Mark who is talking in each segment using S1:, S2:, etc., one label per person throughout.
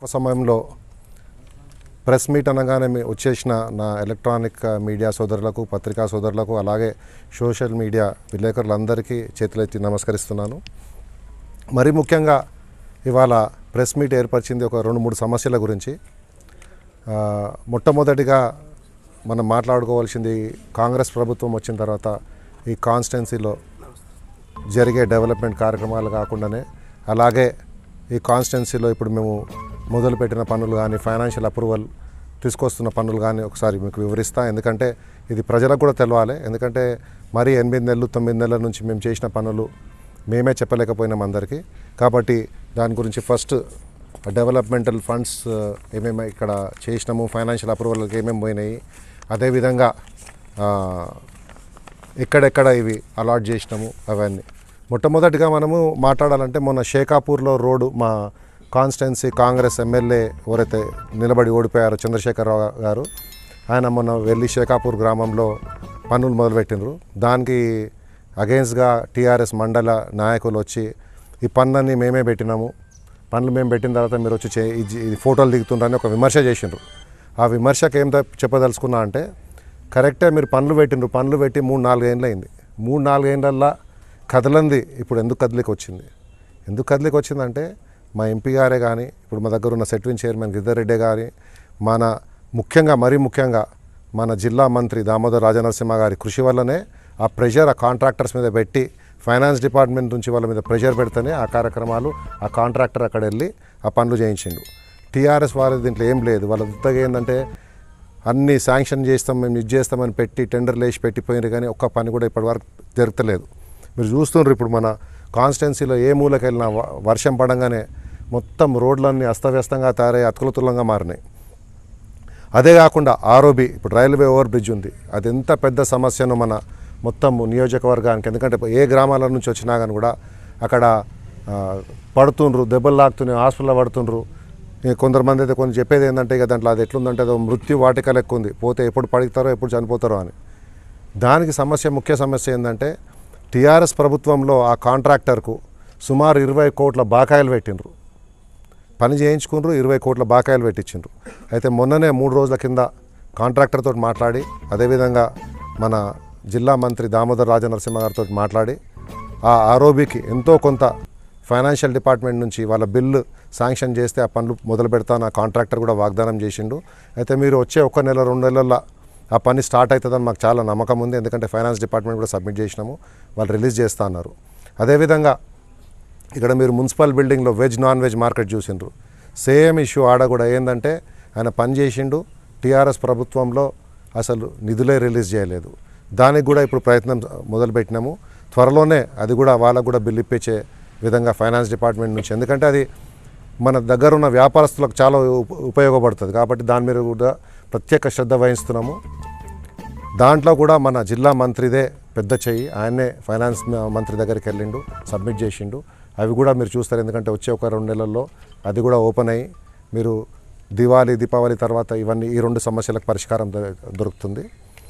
S1: ఒక సమయంలో press meet అనగానే మీ వచ్చేసిన నా ఎలక్ట్రానిక్ మీడియా సోదరులకు పత్రికా సోదరులకు అలాగే సోషల్ మీడియా విలేకరులందరికీ చేతులెత్తి నమస్కరిస్తున్నాను మరి ముఖ్యంగా ఇవాళ ప్రెస్ మీట్ ఏర్పరిచింది ఒక రెండు మూడు సమస్యల గురించి ఆ, మొట్టమొదటిగా మనం మాట్లాడుకోవాల్సింది కాంగ్రెస్ ప్రభుత్వం వచ్చిన తర్వాత ఈ కాన్స్టిట్యున్సీలో జరిగే డెవలప్మెంట్ కార్యక్రమాలు కాకుండానే అలాగే ఈ కాన్స్టిట్యున్సీలో ఇప్పుడు మేము మొదలుపెట్టిన పనులు కానీ ఫైనాన్షియల్ అప్రూవల్ తీసుకొస్తున్న పనులు కానీ ఒకసారి మీకు వివరిస్తా ఎందుకంటే ఇది ప్రజలకు కూడా తెలవాలి ఎందుకంటే మరీ ఎనిమిది నెలలు తొమ్మిది నెలల నుంచి మేము చేసిన పనులు మేమే చెప్పలేకపోయినాం అందరికీ కాబట్టి దాని గురించి ఫస్ట్ డెవలప్మెంటల్ ఫండ్స్ ఏమేమి ఇక్కడ చేసినాము ఫైనాన్షియల్ అప్రూవల్కి ఏమేమి పోయినాయి అదేవిధంగా ఆ, ఎక్కడెక్కడ ఇవి అలాట్ చేసినాము అవన్నీ మొట్టమొదటిగా మనము మాట్లాడాలంటే మొన్న షేకాపూర్లో రోడ్డు మా కాన్స్టిట్యున్సీ కాంగ్రెస్ ఎమ్మెల్యే ఎవరైతే నిలబడి ఓడిపోయారో చంద్రశేఖరరావు గారు ఆయన మొన్న వెళ్ళి షేకాపూర్ గ్రామంలో పనులు మొదలుపెట్టినరు దానికి అగెన్స్ట్గా టీఆర్ఎస్ మండల నాయకులు వచ్చి ఈ పనులన్నీ మేమే పెట్టినాము పనులు మేము పెట్టిన తర్వాత మీరు వచ్చి చే ఇది ఇది ఫోటోలు దిగుతుండ్రని ఒక విమర్శ చేసిండ్రు ఆ విమర్శకు ఏం ద- చెప్పదలుచుకున్నా అంటే కరెక్టే మీరు పనులు పెట్టిండ్రు పనులు పెట్టి మూడు నాలుగు ఏళ్ళు అయింది మూడు నాలుగు ఏళ్ళల్లో కదలంది ఇప్పుడు ఎందుకు కదిలికి వచ్చింది ఎందుకు కదిలికి వచ్చిందంటే మా ఎంపీ గారే కానీ ఇప్పుడు మా దగ్గర ఉన్న సెట్విన్ చైర్మన్ గిద్దర్ రెడ్డి గారి మన ముఖ్యంగా మరీ ముఖ్యంగా మన జిల్లా మంత్రి దామోదర్ రాజనరసింహ గారి కృషి వల్లనే ఆ ప్రెషర్ ఆ కాంట్రాక్టర్స్ మీద పెట్టి ఫైనాన్స్ డిపార్ట్మెంట్ నుంచి వాళ్ళ మీద ప్రెషర్ పెడితేనే ఆ కార్యక్రమాలు ఆ కాంట్రాక్టర్ అక్కడ వెళ్ళి ఆ పనులు చేయించిండు టీఆర్ఎస్ వారి దీంట్లో ఏం లేదు వాళ్ళ ఉత్తగా ఏంటంటే అన్ని శాంక్షన్ చేస్తాం మేము ఇది చేస్తామని పెట్టి టెండర్లు వేసి పెట్టిపోయినారు కానీ ఒక్క పని కూడా ఇప్పటివరకు జరుగుతలేదు మీరు చూస్తున్నారు ఇప్పుడు మన కాన్స్టిట్యున్సీలో ఏ మూలకి వెళ్ళినా వ- వర్షం పడంగానే మొత్తం రోడ్లన్నీ అస్తవ్యస్తంగా తయారై అతుకులతులంగా మారినాయి అదే కాకుండా ఆరోబి ఇప్పుడు రైల్వే ఓవర్ బ్రిడ్జ్ ఉంది అది ఎంత పెద్ద సమస్యను మన మొత్తం నియోజకవర్గానికి ఎందుకంటే ఏ గ్రామాల నుంచి వచ్చినా కానీ కూడా అక్కడ ఆ, పడుతుండ్రు దెబ్బలు లాగుతున్నాయి హాస్పిటల్లో పడుతుండ్రు ఇక కొందరు మంది అయితే కొన్ని చెప్పేది ఏంటంటే ఇక దాంట్లో అది ఎట్లుందంటే అదో మృత్యు వాటిక లెక్క ఉంది పోతే ఎప్పుడు పడుతారో ఎప్పుడు చనిపోతారో అని దానికి సమస్య ముఖ్య సమస్య ఏంటంటే టీఆర్ఎస్ ప్రభుత్వంలో ఆ కాంట్రాక్టర్కు సుమారు ఇరవై కోట్ల బాకాయలు పెట్టిండ్రు పని చేయించుకుండ్రు ఇరవై కోట్ల బాకాయలు పెట్టించిండ్రు అయితే మొన్ననే మూడు రోజుల కింద కాంట్రాక్టర్తో మాట్లాడి అదేవిధంగా మన జిల్లా మంత్రి దామోదర్ రాజనరసింహ గారితో మాట్లాడి ఆ ఆరోబీకి ఎంతో కొంత ఫైనాన్షియల్ డిపార్ట్మెంట్ నుంచి వాళ్ళ బిల్లు శాంక్షన్ చేస్తే ఆ పనులు మొదలు పెడతాను ఆ కాంట్రాక్టర్ కూడా వాగ్దానం చేసిండు అయితే మీరు వచ్చే ఒక నెల రెండు నెలల్లో ఆ పని స్టార్ట్ అవుతుందని మాకు చాలా నమ్మకం ఉంది ఎందుకంటే ఫైనాన్స్ డిపార్ట్మెంట్ కూడా సబ్మిట్ చేసినాము వాళ్ళు రిలీజ్ చేస్తా అన్నారు అదేవిధంగా ఇక్కడ మీరు మున్సిపల్ బిల్డింగ్లో వెజ్ నాన్ వెజ్ మార్కెట్ చూసిండ్రు సేమ్ ఇష్యూ ఆడ కూడా ఏంటంటే ఆయన పని చేసిండు టీఆర్ఎస్ ప్రభుత్వంలో అసలు నిధులే రిలీజ్ చేయలేదు దానికి కూడా ఇప్పుడు ప్రయత్నం మొదలుపెట్టినాము త్వరలోనే అది కూడా వాళ్ళకు కూడా బిల్ ఇప్పించే విధంగా ఫైనాన్స్ డిపార్ట్మెంట్ నుంచి ఎందుకంటే అది మన దగ్గర ఉన్న వ్యాపారస్తులకు చాలా ఉప- ఉపయోగపడుతుంది కాబట్టి దాని మీద కూడా ప్రత్యేక శ్రద్ధ వహిస్తున్నాము దాంట్లో కూడా మన జిల్లా మంత్రిదే పెద్ద చెయ్యి ఆయన్నే ఫైనాన్స్ మ- మంత్రి దగ్గరికి వెళ్ళిండు సబ్మిట్ చేసిండు అవి కూడా మీరు చూస్తారు ఎందుకంటే వచ్చే ఒక రెండు నెలల్లో అది కూడా ఓపెన్ అయ్యి మీరు దివాళీ దీపావళి తర్వాత ఇవన్నీ ఈ రెండు సమస్యలకు పరిష్కారం దొ- దొరుకుతుంది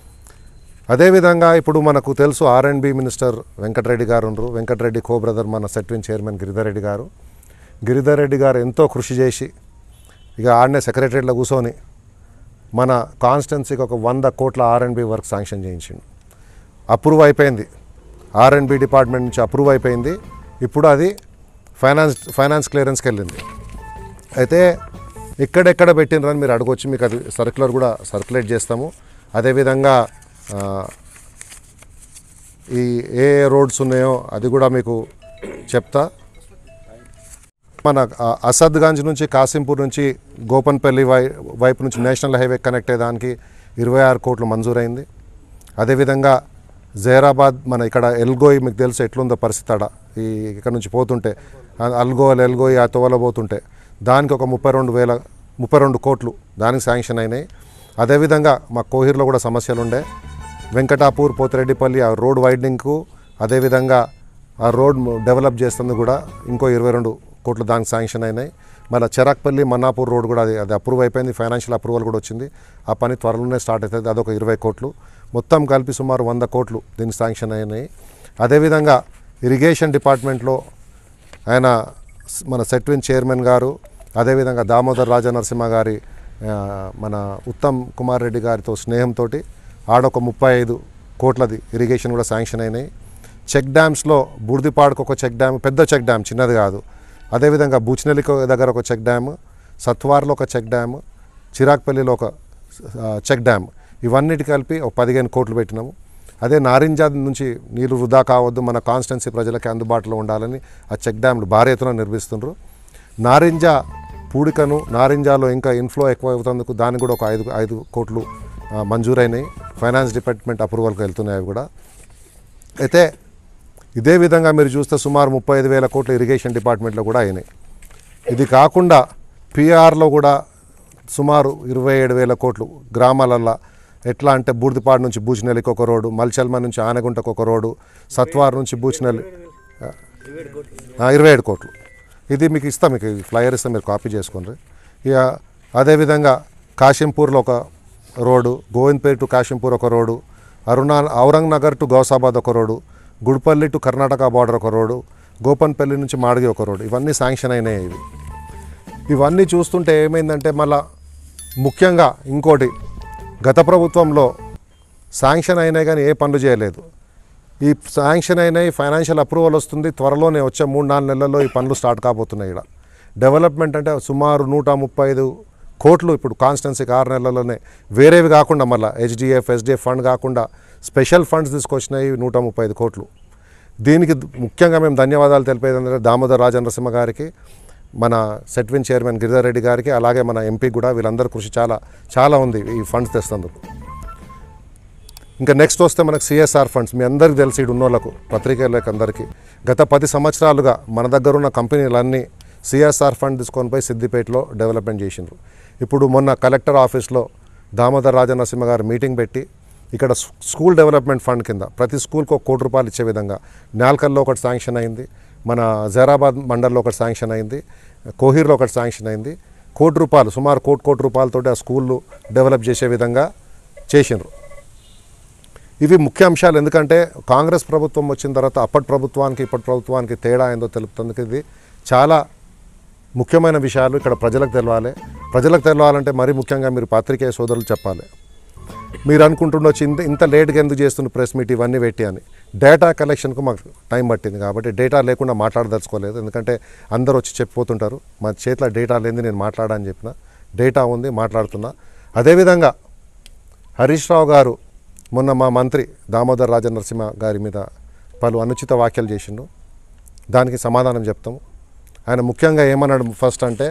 S1: అదేవిధంగా ఇప్పుడు మనకు తెలుసు R and B minister Venkat Reddy garu ఉన్నారు వెంకటరెడ్డి కో బ్రదర్ మన సెట్విన్ చైర్మన్ గిరిధర్ రెడ్డి గారు గిరిధర్ రెడ్డి గారు ఎంతో కృషి చేసి ఇక ఆడనే సెక్రటరీలో కూర్చొని మన కాన్స్టెన్సీకి ఒక వంద కోట్ల R and B work sanction చేయించిండు అప్రూవ్ అయిపోయింది ఆర్ అండ్ బి డిపార్ట్మెంట్ నుంచి అప్రూవ్ అయిపోయింది ఇప్పుడు అది ఫైనాన్స్ ఫైనాన్స్ క్లియరెన్స్కి వెళ్ళింది అయితే ఎక్కడెక్కడ పెట్టినరని మీరు అడగొచ్చు మీకు అది సర్క్యులర్ కూడా సర్క్యులేట్ చేస్తాము అదేవిధంగా ఆ, ఈ ఏ ఏ రోడ్స్ ఉన్నాయో అది కూడా మీకు చెప్తా మన ఆ, అసద్గంజ్ నుంచి కాసింపూర్ నుంచి గోపన్పల్లి వై వైపు నుంచి నేషనల్ హైవే కనెక్ట్ అయ్యేదానికి ఇరవై ఆరు కోట్లు మంజూరైంది అదేవిధంగా జైరాబాద్ మన ఇక్కడ ఎల్గోయి మీకు తెలుసు ఎట్లుందో పరిస్థితి ఆడ ఈ ఇక్కడ నుంచి పోతుంటే ఆ అల్గోల్ ఎల్గోయి ఆ తోవల పోతుంటే దానికి ఒక ముప్పై రెండు వేల ముప్పై రెండు కోట్లు దానికి శాంక్షన్ అయినాయి అదేవిధంగా మా కోహిర్లో కూడా సమస్యలు ఉండే వెంకటాపూర్ పోతిరెడ్డిపల్లి ఆ రోడ్ వైడనింగ్కు అదేవిధంగా ఆ రోడ్ డెవలప్ చేస్తుంది కూడా ఇంకో ఇరవై రెండు కోట్లు దానికి శాంక్షన్ అయినాయి మళ్ళీ చెరాక్పల్లి మన్నాపూర్ రోడ్ కూడా అది అది అప్రూవ్ అయిపోయింది ఫైనాన్షియల్ అప్రూవల్ కూడా వచ్చింది ఆ పని త్వరలోనే స్టార్ట్ అవుతుంది అదొక ఇరవై కోట్లు మొత్తం కలిపి సుమారు వంద కోట్లు దీనికి శాంక్షన్ అయినాయి అదేవిధంగా ఇరిగేషన్ డిపార్ట్మెంట్లో ఆయన స్- మన సెట్విన్ చైర్మన్ గారు అదేవిధంగా దామోదర్ రాజా నరసింహ గారి ఆ, మన ఉత్తమ్ కుమార్ రెడ్డి గారితో స్నేహంతో ఆడొక ముప్పై ఐదు కోట్లది ఇరిగేషన్ కూడా శాంక్షన్ అయినాయి చెక్ డ్యామ్స్లో బూర్దిపాడుకు ఒక చెక్ డ్యామ్ పెద్ద చెక్ డ్యామ్ చిన్నది కాదు అదేవిధంగా బూచినెల్లి దగ్గర ఒక చెక్ డ్యామ్ సత్వార్లో ఒక చెక్ డ్యామ్ చిరాక్పల్లిలో ఒక ఆ, చెక్ డ్యామ్ ఇవన్నిటి కలిపి ఒక పదిహేను కోట్లు పెట్టినాము అదే నారింజ నుంచి నీళ్లు వృధా కావద్దు మన కాన్స్టెన్సీ ప్రజలకి అందుబాటులో ఉండాలని ఆ చెక్ డ్యామ్లు భారీ ఎత్తున నిర్మిస్తుండ్రు నారింజ పూడికను నారింజాలో ఇంకా ఇన్ఫ్లో ఎక్కువ అవుతందుకు దానికి కూడా ఒక ఐదు ఐదు కోట్లు ఆ, మంజూరైనాయి ఫైనాన్స్ డిపార్ట్మెంట్ అప్రూవల్కి వెళ్తున్నాయి అవి కూడా అయితే ఇదే విధంగా మీరు చూస్తే సుమారు ముప్పై ఐదు వేల కోట్ల ఇరిగేషన్ డిపార్ట్మెంట్లో కూడా అయినాయి ఇది కాకుండా పిఆర్లో కూడా సుమారు ఇరవై ఏడు వేల కోట్లు గ్రామాలల్లో ఎట్లా అంటే బూర్దిపాడు నుంచి బూచినెల్లికి ఒక రోడ్డు మల్చల్మ నుంచి ఆనగుంటకు ఒక రోడ్డు సత్వార్ నుంచి బూచినెల్లి ఆ, ఇరవై ఏడు కోట్లు ఇది మీకు ఇస్తాం మీకు ఈ ఫ్లయర్ ఇస్తాం మీరు కాపీ చేసుకోండి ఇక అదేవిధంగా కాశింపూర్లో ఒక రోడ్డు గోవింద్పేట్ టు కాశింపూర్ ఒక రోడ్డు అరుణా ఔరంగ్ నగర్ టు గౌసాబాద్ ఒక road Gudipalli to Karnataka border ఒక రోడ్డు గోపన్పల్లి నుంచి మాడగి ఒక రోడ్డు ఇవన్నీ శాంక్షన్ అయినాయి ఇవి ఇవన్నీ చూస్తుంటే ఏమైందంటే మళ్ళా ముఖ్యంగా ఇంకోటి గత ప్రభుత్వంలో శాంక్షన్ అయినాయి కానీ ఏ పనులు చేయలేదు ఈ శాంక్షన్ అయినాయి ఫైనాన్షియల్ అప్రూవల్ వస్తుంది త్వరలోనే వచ్చే మూడు నాలుగు నెలల్లో ఈ పనులు స్టార్ట్ కాబోతున్నాయి ఇక్కడ డెవలప్మెంట్ అంటే సుమారు నూట ముప్పై ఐదు కోట్లు ఇప్పుడు కాన్స్టెన్సీకి ఆరు నెలల్లోనే వేరేవి కాకుండా మళ్ళీ హెచ్డిఎఫ్ ఎస్డిఎఫ్ ఫండ్ కాకుండా స్పెషల్ ఫండ్స్ తీసుకొచ్చినాయి నూట ముప్పై ఐదు కోట్లు దీనికి ముఖ్యంగా మేము ధన్యవాదాలు తెలిపేది ఏంటంటే దామోదర్ రాజనరసింహ గారికి మన సెట్విన్ చైర్మన్ గిరిధర్ రెడ్డి గారికి అలాగే మన ఎంపీ కూడా వీళ్ళందరి కృషి చాలా చాలా ఉంది ఈ ఫండ్స్ తెస్తందుకు ఇంకా నెక్స్ట్ వస్తే మనకు సిఎస్ఆర్ ఫండ్స్ మీ అందరికీ తెలిసి ఇటు ఉన్నోళ్ళకు పత్రికలకు అందరికీ గత పది సంవత్సరాలుగా మన దగ్గర ఉన్న కంపెనీలన్నీ సిఎస్ఆర్ ఫండ్ తీసుకొని పోయి సిద్దిపేటలో డెవలప్మెంట్ చేసిండ్రు ఇప్పుడు మొన్న కలెక్టర్ ఆఫీస్లో దామోదర్ రాజనరసింహ గారు మీటింగ్ పెట్టి ఇక్కడ స్- స్కూల్ డెవలప్మెంట్ ఫండ్ కింద ప్రతి స్కూల్కి ఒక కోటి రూపాయలు ఇచ్చే విధంగా నాల్కల్లో ఒకటి శాంక్షన్ అయింది మన జైరాబాద్ మండల్లో ఒకటి శాంక్షన్ అయింది కోహీర్లో ఒకటి శాంక్షన్ అయింది కోటి రూపాయలు సుమారు కోటి కోటి రూపాయలతోటి ఆ స్కూళ్ళు డెవలప్ చేసే విధంగా చేసిండ్రు ఇవి ముఖ్య అంశాలు ఎందుకంటే కాంగ్రెస్ ప్రభుత్వం వచ్చిన తర్వాత అప్పటి ప్రభుత్వానికి ఇప్పటి ప్రభుత్వానికి తేడా ఏందో తెలుపుతందుకు ఇది చాలా ముఖ్యమైన విషయాలు ఇక్కడ ప్రజలకు తెలవాలి ప్రజలకు తెలవాలంటే మరీ ముఖ్యంగా మీరు పాత్రికేయ సోదరులు చెప్పాలి మీరు అనుకుంటుండొచ్చు ఇంత ఇంత లేట్గా ఎందుకు చేస్తున్న ప్రెస్ మీట్ ఇవన్నీ పెట్టి అని డేటా కలెక్షన్కు మాకు టైం పట్టింది కాబట్టి డేటా లేకుండా మాట్లాడదలుచుకోలేదు ఎందుకంటే అందరూ వచ్చి చెప్పిపోతుంటారు మా చేతిలో డేటా లేని నేను మాట్లాడని చెప్పిన డేటా ఉంది మాట్లాడుతున్నా అదేవిధంగా హరీష్ రావు గారు మొన్న మా మంత్రి దామోదర్ రాజ నరసింహ గారి మీద పలు అనుచిత వ్యాఖ్యలు చేసిండు దానికి సమాధానం చెప్తాము ఆయన ముఖ్యంగా ఏమన్నాడు ఫస్ట్ అంటే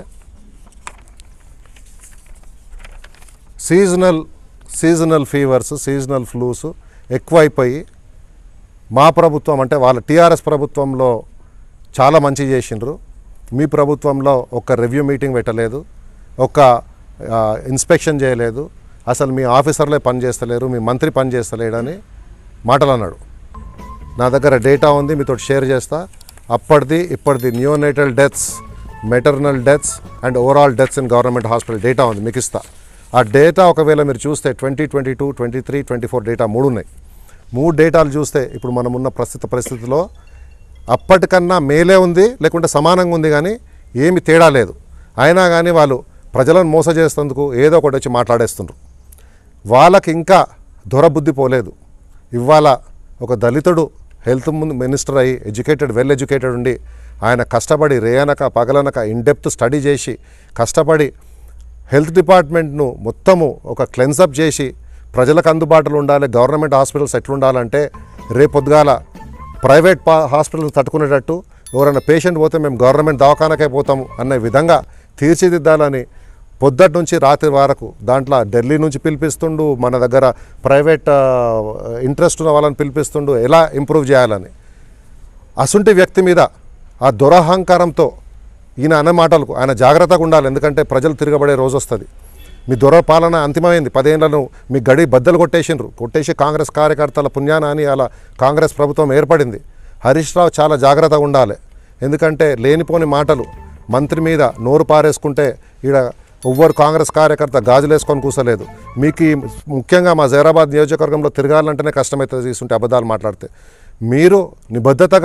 S1: seasonal seasonal fevers seasonal flus ఎక్కువైపోయి మా ప్రభుత్వం అంటే వాళ్ళ టీఆర్ఎస్ ప్రభుత్వంలో చాలా మంచి చేసిండ్రు మీ ప్రభుత్వంలో ఒక రివ్యూ మీటింగ్ పెట్టలేదు ఒక ఆ, ఇన్స్పెక్షన్ చేయలేదు అసలు మీ ఆఫీసర్లే పని చేస్తలేరు మీ మంత్రి పని చేస్తలేడని మాటలు అన్నాడు నా దగ్గర డేటా ఉంది మీతో షేర్ చేస్తా అప్పటిది ఇప్పటిది neonatal deaths maternal deaths and overall deaths in government hospital data ఉంది మీకు ఇస్తా ఆ డేటా ఒకవేళ మీరు చూస్తే twenty twenty two twenty three twenty four data మూడు ఉన్నాయి మూడు డేటాలు చూస్తే ఇప్పుడు మనం ఉన్న ప్రస్తుత పరిస్థితిలో అప్పటికన్నా మేలే ఉంది లేకుంటే సమానంగా ఉంది కానీ ఏమి తేడా లేదు అయినా కానీ వాళ్ళు ప్రజలను మోస చేసేందుకు ఏదో ఒకటి వచ్చి మాట్లాడేస్తుండ్రు వాళ్ళకి ఇంకా దొరబుద్ధి పోలేదు ఇవాళ ఒక దళితుడు హెల్త్ ముందు మినిస్టర్ అయ్యి ఎడ్యుకేటెడ్ వెల్ ఎడ్యుకేటెడ్ ఉండి ఆయన కష్టపడి రేయనక పగలనక ఇన్డెప్త్ స్టడీ చేసి కష్టపడి హెల్త్ డిపార్ట్మెంట్ను మొత్తము ఒక క్లెన్సప్ చేసి ప్రజలకు అందుబాటులో ఉండాలి గవర్నమెంట్ హాస్పిటల్స్ ఎట్లుండాలంటే రేపొద్దుగాల ప్రైవేట్ పా హాస్పిటల్ తట్టుకునేటట్టు ఎవరైనా పేషెంట్ పోతే మేము గవర్నమెంట్ దవాఖానకే పోతాము అనే విధంగా తీర్చిదిద్దాలని పొద్దుటి నుంచి రాత్రి వరకు దాంట్లో ఢిల్లీ నుంచి పిలిపిస్తుండు మన దగ్గర ప్రైవేట్ ఇంట్రెస్ట్ ఉన్న వాళ్ళని పిలిపిస్తుండు ఎలా ఇంప్రూవ్ చేయాలని అసుంటి వ్యక్తి మీద ఆ దురహంకారంతో ఈయన అన్న మాటలకు ఆయన జాగ్రత్తగా ఉండాలి ఎందుకంటే ప్రజలు తిరగబడే రోజు వస్తుంది మీ దొర పాలన అంతిమైంది పదేళ్లను మీ గడి బద్దలు కొట్టేసిండ్రు కొట్టేసి కాంగ్రెస్ కార్యకర్తల పుణ్యాన అని అలా కాంగ్రెస్ ప్రభుత్వం ఏర్పడింది హరీష్ రావు చాలా జాగ్రత్తగా ఉండాలి ఎందుకంటే లేనిపోని మాటలు మంత్రి మీద నోరు పారేసుకుంటే ఈడ ఎవ్వరు కాంగ్రెస్ కార్యకర్త గాజులు వేసుకొని కూసలేదు మీకు ఈ ముఖ్యంగా మా జైరాబాద్ నియోజకవర్గంలో తిరగాలంటేనే కష్టమవుతుంది తీసుంటే అబద్ధాలు మాట్లాడితే మీరు నిబద్ధతగా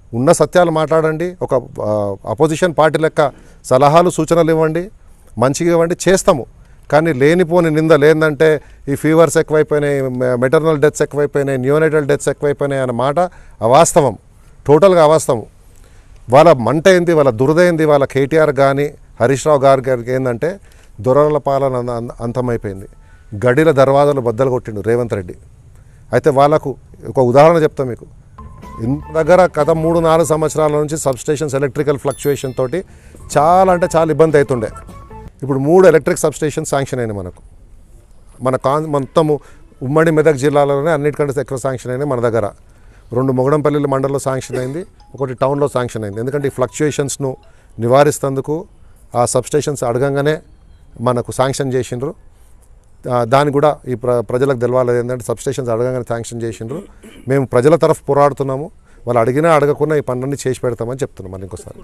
S1: ఉన్న సత్యాలు మాట్లాడండి ఒక అపోజిషన్ పార్టీ లెక్క సలహాలు సూచనలు ఇవ్వండి మంచిగా ఇవ్వండి చేస్తాము కానీ లేనిపోని నిందలు ఏంటంటే ఈ ఫీవర్స్ ఎక్కువైపోయినాయి మెటర్నల్ డెత్స్ ఎక్కువైపోయినాయి న్యూనేటల్ డెత్స్ ఎక్కువైపోయినాయి అన్న మాట అవాస్తవం టోటల్గా అవాస్తవం వాళ్ళ మంట ఏంది వాళ్ళ దురద ఏంది వాళ్ళ కేటీఆర్ కానీ హరీష్ రావు గారి గారికి ఏంటంటే దొరల పాలన అంత- అంత- అంతమైపోయింది గడిల దర్వాజాలు బద్దలు కొట్టిండు రేవంత్ రెడ్డి అయితే వాళ్ళకు ఒక ఉదాహరణ చెప్తా మీకు ఇన్ దగ్గర గత మూడు నాలుగు సంవత్సరాల నుంచి సబ్స్టేషన్స్ ఎలక్ట్రికల్ ఫ్లక్చుయేషన్ తోటి చాలా అంటే చాలా ఇబ్బంది అవుతుండే ఇప్పుడు మూడు ఎలక్ట్రిక్ సబ్స్టేషన్ శాంక్షన్ అయినాయి మనకు మన కాన్ మొత్తము ఉమ్మడి మెదక్ జిల్లాలోనే అన్నిటికంటే ఎక్కువ శాంక్షన్ అయినాయి మన దగ్గర రెండు మొగడంపల్లి మండలంలో శాంక్షన్ అయింది ఒకటి టౌన్లో శాంక్షన్ అయింది ఎందుకంటే ఈ ఫ్లక్చుయేషన్స్ను నివారిస్తేందుకు ఆ సబ్స్టేషన్స్ అడగంగానే మనకు శాంక్షన్ చేసిండ్రు ఆ, దాన్ని కూడా ఈ ప్ర ప్రజలకు తెలవాలి ఏంటంటే సబ్స్టేషన్స్ అడగగానే శాంక్షన్ చేసిండ్రు మేము ప్రజల తరఫు పోరాడుతున్నాము వాళ్ళు అడిగినా అడగకుండా ఈ పనులన్నీ చేసి పెడతామని చెప్తున్నాం మళ్ళీ ఇంకోసారి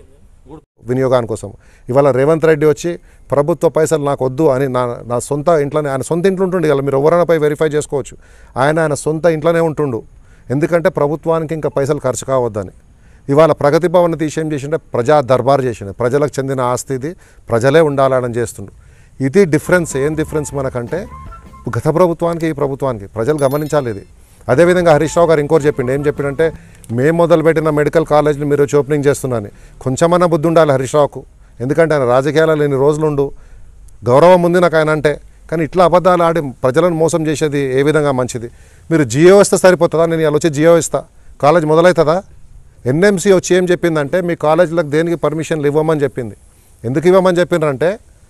S1: వినియోగాని కోసం ఇవాళ రేవంత్ రెడ్డి వచ్చి ప్రభుత్వ పైసలు నాకు వద్దు అని నా నా సొంత ఇంట్లోనే ఆయన సొంత ఇంట్లో ఉంటుండే కదా మీరు ఎవరైనా పై వెరిఫై చేసుకోవచ్చు ఆయన ఆయన సొంత ఇంట్లోనే ఉంటుండు ఎందుకంటే ప్రభుత్వానికి ఇంకా పైసలు ఖర్చు కావద్దని ఇవాళ ప్రగతి భవన్ తీసేం చేసిండే ప్రజా దర్బార్ చేసిండే ప్రజలకు చెందిన ఆస్తి ఇది ప్రజలే ఉండాలని చేస్తుండు ఇది డిఫరెన్స్ ఏం డిఫరెన్స్ మనకంటే గత ప్రభుత్వానికి ఈ ప్రభుత్వానికి ప్రజలు గమనించాలి ఇది అదేవిధంగా హరీష్ రావు గారు ఇంకోటి చెప్పిండు ఏం చెప్పిండంటే మేము మొదలుపెట్టిన మెడికల్ కాలేజ్ని మీరు వచ్చి ఓపెనింగ్ చేస్తున్నాను కొంచెమన్నా బుద్ధి ఉండాలి హరీష్ రావుకు ఎందుకంటే ఆయన రాజకీయాలలో ఎన్ని రోజులుండు గౌరవం ఉంది నాకు ఆయన అంటే కానీ ఇట్లా అబద్ధాలు ఆడి ప్రజలను మోసం చేసేది ఏ విధంగా మంచిది మీరు జియో ఇస్తే సరిపోతుందా నేను ఇలా వచ్చి జియో ఇస్తా కాలేజ్ మొదలవుతుందా ఎన్ఎంసీ వచ్చి ఏం చెప్పిందంటే మీ కాలేజీలకు దేనికి పర్మిషన్లు ఇవ్వమని చెప్పింది ఎందుకు ఇవ్వమని చెప్పిండ్రంటే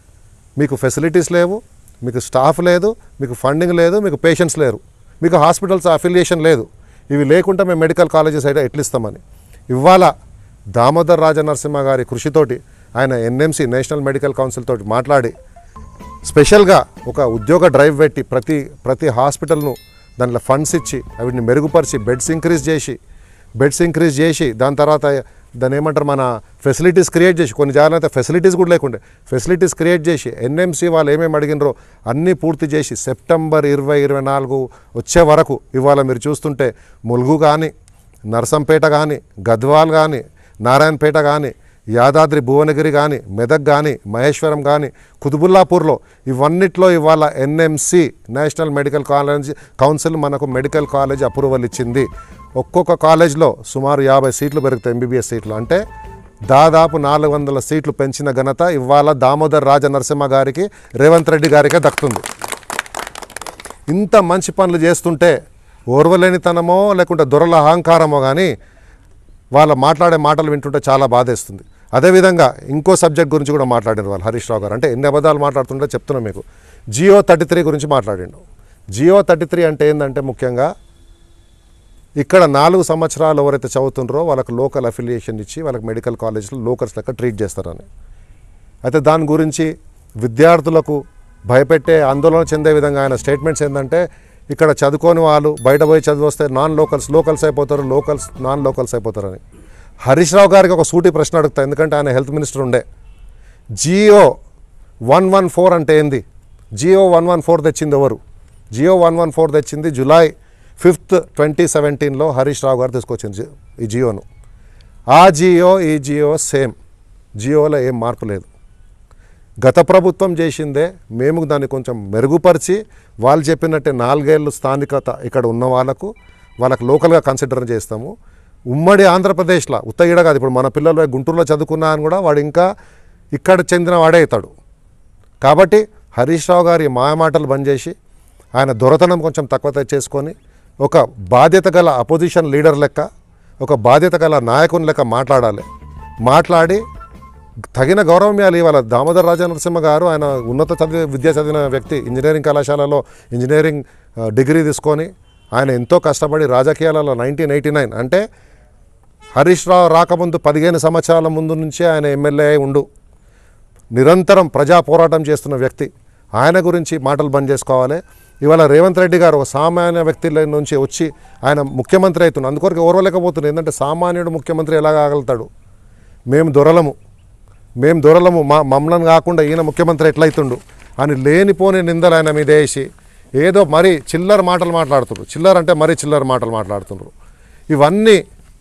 S1: మీకు ఫెసిలిటీస్ లేవు మీకు స్టాఫ్ లేదు మీకు ఫండింగ్ లేదు మీకు పేషెంట్స్ లేరు మీకు హాస్పిటల్స్ అఫిలియేషన్ లేదు ఇవి లేకుండా మేము మెడికల్ కాలేజెస్ అయితే ఎట్లా ఇస్తామని ఇవాళ దామోదర్ రాజ నరసింహ గారి కృషితోటి ఆయన ఎన్ఎంసి నేషనల్ మెడికల్ కౌన్సిల్ తోటి మాట్లాడి స్పెషల్గా ఒక ఉద్యోగ డ్రైవ్ పెట్టి ప్రతి ప్రతి హాస్పిటల్ను దాంట్లో ఫండ్స్ ఇచ్చి వీటిని మెరుగుపరిచి బెడ్స్ ఇంక్రీజ్ చేసి బెడ్స్ ఇంక్రీజ్ చేసి దాని తర్వాత దాన్ని ఏమంటారు మన ఫెసిలిటీస్ క్రియేట్ చేసి కొన్ని జాగ్రత్త అయితే ఫెసిలిటీస్ కూడా లేకుండే ఫెసిలిటీస్ క్రియేట్ చేసి ఎన్ఎంసీ వాళ్ళు ఏమేమి అడిగినరో అన్నీ పూర్తి చేసి సెప్టెంబర్ ఇరవై ఇరవై నాలుగు వచ్చే వరకు ఇవాళ మీరు చూస్తుంటే ములుగు కానీ నరసంపేట కానీ గద్వాల్ కానీ నారాయణపేట కానీ యాదాద్రి భువనగిరి కానీ మెదక్ కానీ మహేశ్వరం కానీ కుతుబుల్లాపూర్లో ఇవన్నిట్లో ఇవాళ NMC national medical college council మనకు మెడికల్ కాలేజ్ అప్రూవల్ ఇచ్చింది ఒక్కొక్క కాలేజ్లో సుమారు యాభై సీట్లు పెరుగుతాయి ఎంబీబీఎస్ సీట్లు అంటే దాదాపు నాలుగు వందల సీట్లు పెంచిన ఘనత ఇవాళ దామోదర్ రాజ నరసింహ గారికి రేవంత్ రెడ్డి గారికే దక్కుతుంది ఇంత మంచి పనులు చేస్తుంటే ఓర్వలేనితనమో లేకుంటే దొరల అహంకారమో కానీ వాళ్ళ మాట్లాడే మాటలు వింటుంటే చాలా బాధేస్తుంది అదేవిధంగా ఇంకో సబ్జెక్ట్ గురించి కూడా మాట్లాడారు వాళ్ళు హరీష్ రావు గారు అంటే ఎన్ని అబద్ధాలు మాట్లాడుతుంటే చెప్తున్నా మీకు జియో థర్టీ త్రీ గురించి మాట్లాడిండు జియో థర్టీ త్రీ అంటే ఏంటంటే ముఖ్యంగా ఇక్కడ నాలుగు సంవత్సరాలు ఎవరైతే చదువుతుండ్రో వాళ్ళకి లోకల్ అఫిలియేషన్ ఇచ్చి వాళ్ళకి మెడికల్ కాలేజ్లో లోకల్స్ లెక్క ట్రీట్ చేస్తారని అయితే దాని గురించి విద్యార్థులకు భయపెట్టే ఆందోళన చెందే విధంగా ఆయన స్టేట్మెంట్స్ ఏంటంటే ఇక్కడ చదువుకోని వాళ్ళు బయట పోయి చదివి వస్తే నాన్ లోకల్స్ లోకల్స్ అయిపోతారు లోకల్స్ నాన్ లోకల్స్ అయిపోతారని హరీష్ రావు గారికి ఒక సూటి ప్రశ్న అడుగుతా ఎందుకంటే ఆయన హెల్త్ మినిస్టర్ ఉండే జియో వన్ వన్ ఫోర్ అంటే ఏంది జియో వన్ వన్ ఫోర్ తెచ్చింది ఎవరు జియో వన్ వన్ ఫోర్ తెచ్చింది జూలై ఫిఫ్త్ ట్వంటీ సెవెంటీన్లో హరీష్ రావు గారు తీసుకొచ్చింది జి- ఈ జియోను ఆ జియో ఈ జియో సేమ్ జియోలో ఏం మార్పు లేదు గత ప్రభుత్వం చేసిందే మేము దాన్ని కొంచెం మెరుగుపరిచి వాళ్ళు చెప్పినట్టే నాలుగేళ్ళు స్థానికత ఇక్కడ ఉన్న వాళ్ళకు వాళ్ళకు లోకల్గా కన్సిడర్ చేస్తాము ఉమ్మడి ఆంధ్రప్రదేశ్లో ఉత్తగిడ కాదు ఇప్పుడు మన పిల్లలు గుంటూరులో చదువుకున్నా అని కూడా వాడు ఇంకా ఇక్కడ చెందిన వాడే అవుతాడు కాబట్టి హరీష్ రావు గారి మాయమాటలు బంద్ చేసి ఆయన దొరతనం కొంచెం తక్కువ తెచ్చేసుకొని ఒక బాధ్యత గల అపోజిషన్ లీడర్ లెక్క ఒక బాధ్యత గల నాయకుని లెక్క మాట్లాడాలి మాట్లాడి తగిన గౌరవం ఇవ్వాలి ఇవాళ దామోదర్ రాజా నరసింహ గారు ఆయన ఉన్నత చదివి విద్య చదివిన వ్యక్తి ఇంజనీరింగ్ కళాశాలలో ఇంజనీరింగ్ ఆ, డిగ్రీ తీసుకొని ఆయన ఎంతో కష్టపడి రాజకీయాలలో నైన్టీన్ ఎయిటీ నైన్ అంటే హరీష్ రావు రాకముందు పదిహేను సంవత్సరాల ముందు నుంచే ఆయన ఎమ్మెల్యే అయి ఉండు నిరంతరం ప్రజా పోరాటం చేస్తున్న వ్యక్తి ఆయన గురించి మాటలు బంద్ చేసుకోవాలి ఇవాళ రేవంత్ రెడ్డి గారు ఒక సామాన్య వ్యక్తి నుంచి వచ్చి ఆయన ముఖ్యమంత్రి అవుతున్నాడు అందుకొరకు ఓర్వలేకపోతున్నాడు ఏంటంటే సామాన్యుడు ముఖ్యమంత్రి ఎలా కాగలుగుతాడు మేము దొరలము మేము దొరలము మా మమ్మల్ని కాకుండా ఈయన ముఖ్యమంత్రి ఎట్లయితుండు అని లేనిపోని నిందలు ఆయన మీద వేసి ఏదో మరీ చిల్లర మాటలు మాట్లాడుతున్నారు చిల్లర అంటే మరీ చిల్లర మాటలు మాట్లాడుతున్నారు ఇవన్నీ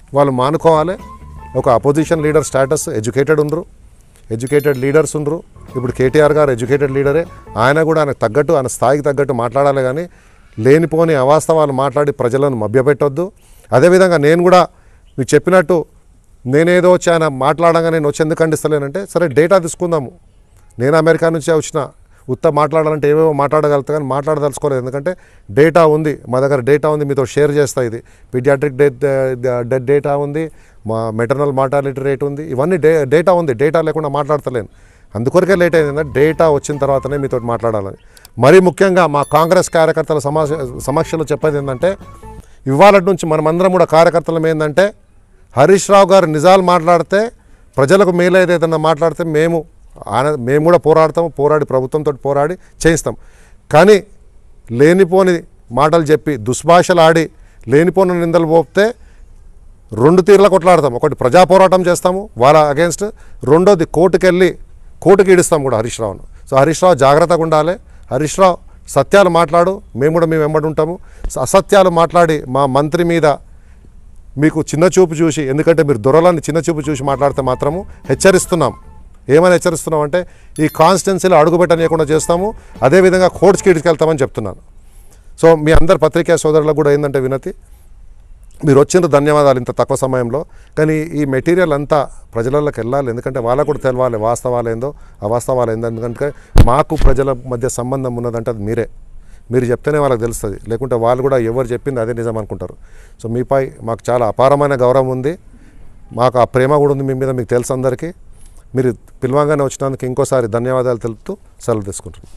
S1: వాళ్ళు మానుకోవాలి ఒక అపోజిషన్ లీడర్ స్టేటస్ ఎడ్యుకేటెడ్ ఉండరు ఎడ్యుకేటెడ్ లీడర్స్ ఉండరు ఇప్పుడు కేటీఆర్ గారు ఎడ్యుకేటెడ్ లీడరే ఆయన కూడా ఆయనకు తగ్గట్టు ఆయన స్థాయికి తగ్గట్టు మాట్లాడాలి కానీ లేనిపోని అవాస్తవాలు మాట్లాడి ప్రజలను మభ్యపెట్టొద్దు అదేవిధంగా నేను కూడా మీకు చెప్పినట్టు నేనేదో వచ్చి ఆయన మాట్లాడంగా నేను వచ్చి ఎందుకు ఖండిస్తలేనంటే సరే డేటా తీసుకుందాము నేను అమెరికా నుంచే వచ్చిన ఉత్త మాట్లాడాలంటే ఏవేవో మాట్లాడగలుగుతా కానీ మాట్లాడదలుచుకోలేదు ఎందుకంటే డేటా ఉంది మా దగ్గర డేటా ఉంది మీతో షేర్ చేస్తా ఇది పీడియాట్రిక్ డెత్ డెత్ డేటా ఉంది మా మెటర్నల్ మార్టాలిటీ రేట్ ఉంది ఇవన్నీ డే డేటా ఉంది డేటా లేకుండా మాట్లాడతలేను అందుకొరకే లేట్ అయింది డేటా వచ్చిన తర్వాతనే మీతో మాట్లాడాలని మరీ ముఖ్యంగా మా కాంగ్రెస్ కార్యకర్తల సమాజ సమక్షంలో చెప్పేది ఏంటంటే ఇవాళ నుంచి మనమందరం కూడా కార్యకర్తలం ఏంటంటే హరీష్ రావు గారు నిజాలు మాట్లాడితే ప్రజలకు మేలు ఏదైతే మాట్లాడితే మేము ఆయన మేము కూడా పోరాడతాం పోరాడి ప్రభుత్వంతో పోరాడి చేయిస్తాం కానీ లేనిపోని మాటలు చెప్పి దుష్భాషలు ఆడి లేనిపోని నిందలు పోపితే రెండు తీర్ల కొట్లాడతాం ఒకటి ప్రజా పోరాటం చేస్తాము వాళ్ళ అగేన్స్ట్ రెండోది కోర్టుకు వెళ్ళి కోర్టుకి ఇడుస్తాం కూడా హరీష్ రావును సో హరీష్ రావు జాగ్రత్తగా ఉండాలి హరీష్ రావు సత్యాలు మాట్లాడు మేము కూడా మేము వెంబడి ఉంటాము సో అసత్యాలు మాట్లాడి మా మంత్రి మీద మీకు చిన్న చూపు చూసి ఎందుకంటే మీరు దొరలని చిన్న చూపు చూసి మాట్లాడితే మాత్రము హెచ్చరిస్తున్నాం ఏమని హెచ్చరిస్తున్నాం అంటే ఈ కాన్స్టిట్యున్సీలో అడుగుపెట్టనీయకుండా చేస్తాము అదేవిధంగా కోర్ట్స్కి ఇటుకెళ్తామని చెప్తున్నాను సో మీ అందరి పత్రికా సోదరులకు కూడా ఏంటంటే వినతి మీరు వచ్చిన ధన్యవాదాలు ఇంత తక్కువ సమయంలో కానీ ఈ మెటీరియల్ అంతా ప్రజలలోకి వెళ్ళాలి ఎందుకంటే వాళ్ళకు కూడా తెలవాలి వాస్తవాలు ఏందో అవాస్తవాలు ఏందో ఎందుకంటే మాకు ప్రజల మధ్య సంబంధం ఉన్నదంటే అది మీరే మీరు చెప్తేనే వాళ్ళకి తెలుస్తుంది లేకుంటే వాళ్ళు కూడా ఎవరు చెప్పింది అదే నిజం అనుకుంటారు సో మీపై మాకు చాలా అపారమైన గౌరవం ఉంది మాకు ఆ ప్రేమ కూడా ఉంది మీ మీద మీకు తెలుసు అందరికీ మీరు పిలవంగానే వచ్చినందుకు ఇంకోసారి ధన్యవాదాలు తెలుపుతూ సెలవు తీసుకుంటున్నాను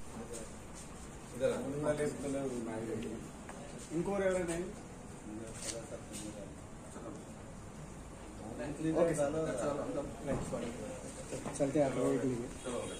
S2: ఇంకోరు ఎవరైనా चलते हैं आप लोग